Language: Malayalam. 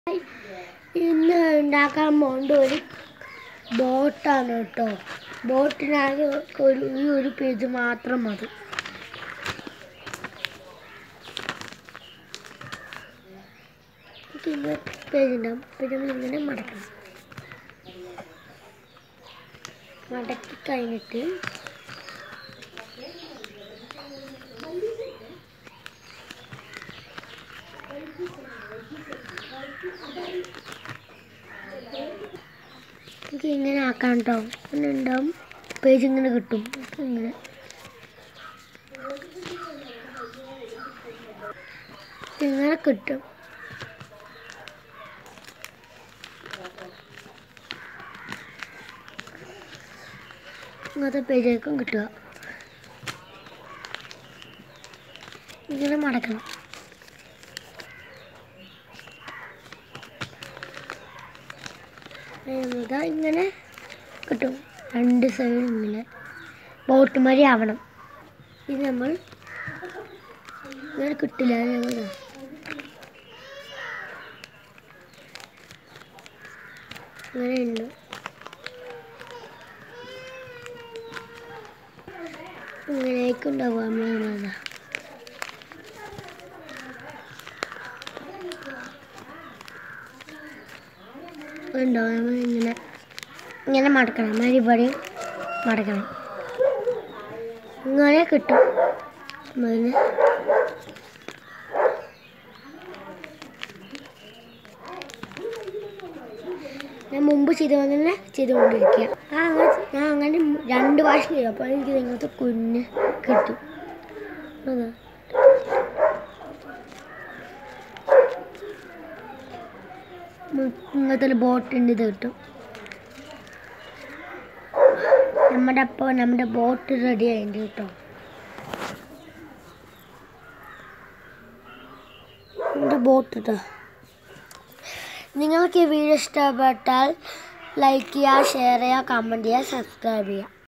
ഇന്ന് ഉണ്ടാക്കാൻ പോകേണ്ട ഒരു ബോട്ടാണ് കേട്ടോ ബോട്ടിനാകെ ഒരു ഈ ഒരു പേജ് മാത്രം മതി പിന്നെ പേജ് ഉണ്ടാവും പിന്നെ നമ്മളിങ്ങനെ മടക്കണം മടക്കി കഴിഞ്ഞിട്ട് എനിക്ക് ഇങ്ങനെ ആക്കാം കേട്ടോ പിന്നെ ഉണ്ടാവും പേജ് ഇങ്ങനെ കിട്ടും ഇങ്ങനെ ഇങ്ങനെ കിട്ടും ഇങ്ങനത്തെ പേജായിരിക്കും കിട്ടുക ഇങ്ങനെ മടക്കണം ഇതാ ഇങ്ങനെ കിട്ടും രണ്ട് സൈഡും ഇങ്ങനെ ബോട്ട് മരി ആവണം ഇത് നമ്മൾ ഇങ്ങനെ കിട്ടില്ല അത് ഞങ്ങൾ ഇതാ. ഇങ്ങനെ ഉണ്ട് ഇങ്ങനെയൊക്കെ ഉണ്ടാവുക നമ്മളതാ ഉണ്ടോ നമ്മൾ ഇങ്ങനെ ഇങ്ങനെ മടക്കണം മരിപടി മടക്കണം ഇങ്ങനെ കിട്ടും അതിന് ഞാൻ മുമ്പ് ചെയ്ത പോലെ തന്നെ ചെയ്തുകൊണ്ടിരിക്കുക ആ അങ്ങനെ ഞാൻ അങ്ങനെ രണ്ട് പ്രാവശ്യം ചെയ്തു അപ്പോൾ എനിക്ക് ഇങ്ങനത്തെ കുഞ്ഞ് കിട്ടും അതാ മു- ഇങ്ങനത്തെ ഒരു ബോട്ടിൻ്റെ ഇത് കിട്ടും നമ്മുടെ അപ്പോൾ നമ്മുടെ ബോട്ട് റെഡി ആയിട്ടുണ്ട് കേട്ടോ നമ്മുടെ ബോട്ട് കേട്ടോ നിങ്ങൾക്ക് ഈ വീഡിയോ ഇഷ്ടപ്പെട്ടാൽ ലൈക്ക് ചെയ്യുക ഷെയർ ചെയ്യുക കമൻറ്റ് ചെയ്യുക സബ്സ്ക്രൈബ് ചെയ്യുക